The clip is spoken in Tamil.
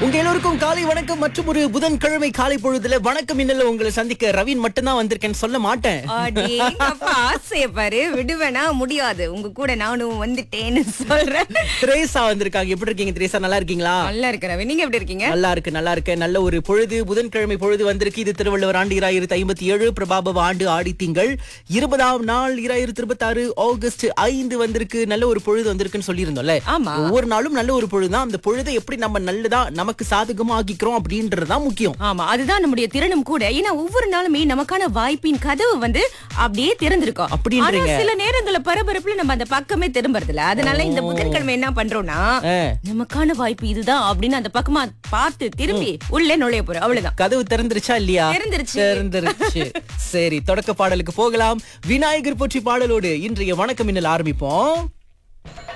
உங்க எல்லோருக்கும் காலை வணக்கம் மற்றும் ஒரு புதன்கிழமை காலை பொழுதுல வணக்கம் இன்னல உங்களை சந்திக்க ரவீன் மட்டும்தான் வந்திருக்கேன்னு சொல்ல மாட்டேன் அடேங்கப்பா, ஆசைய பாரு விடுவேனா முடியாது உங்க கூட நானும் வந்துட்டேன்னு சொல்றேன் திரேசா வந்திருக்காங்க எப்படி இருக்கீங்க திரேசா நல்லா இருக்கீங்களா நல்லா இருக்கிறவ நீங்க எப்படி இருக்கீங்க நல்லா இருக்கு நல்லா இருக்கு நல்ல ஒரு பொழுது புதன்கிழமை பொழுது வந்திருக்கு இது திருவள்ளுவர் ஆண்டு இராயிரத்தி ஐம்பத்தி ஏழு பிரபாபவ ஆண்டு ஆடி திங்கள் இருபதாம் நாள் இராயிரத்தி இருபத்தி ஆறு ஆகஸ்ட் ஐந்து வந்திருக்கு நல்ல ஒரு பொழுது வந்திருக்குன்னு சொல்லியிருந்தோம்ல ஆமா. ஒவ்வொரு நாளும் நல்ல ஒரு பொழுதுதான் அந்த பொழுதை எப்படி நம்ம நல்லதா நமக்கு சாதகமா ஆக்கிக்கிறோம் அப்படின்றதுதான் முக்கியம் ஆமா அதுதான் நம்முடைய திறனும் கூட ஏன்னா ஒவ்வொரு நாளுமே நமக்கான வாய்ப்பின் கதவு வந்து அப்படியே திறந்திருக்கும் அப்படின்றீங்க. ஆனா சில நேரங்கள்ல பரபரப்புல நம்ம அந்த பக்கமே திரும்புறது இல்ல அதனால இந்த புதன்கிழமை என்ன பண்றோம்னா ஆ. நமக்கான வாய்ப்பு இதுதான் அப்படின்னு அந்த பக்கமா பார்த்து திரும்பி உள்ளே நுழைய போறோம் அவ்வளவுதான் கதவு திறந்துருச்சா இல்லையா திறந்துருச்சு. திறந்துருச்சு சரி தொடக்க பாடலுக்கு போகலாம் விநாயகர் போற்றி பாடலோடு இன்றைய வணக்கம் இன்னல் ஆரம்பிப்போம்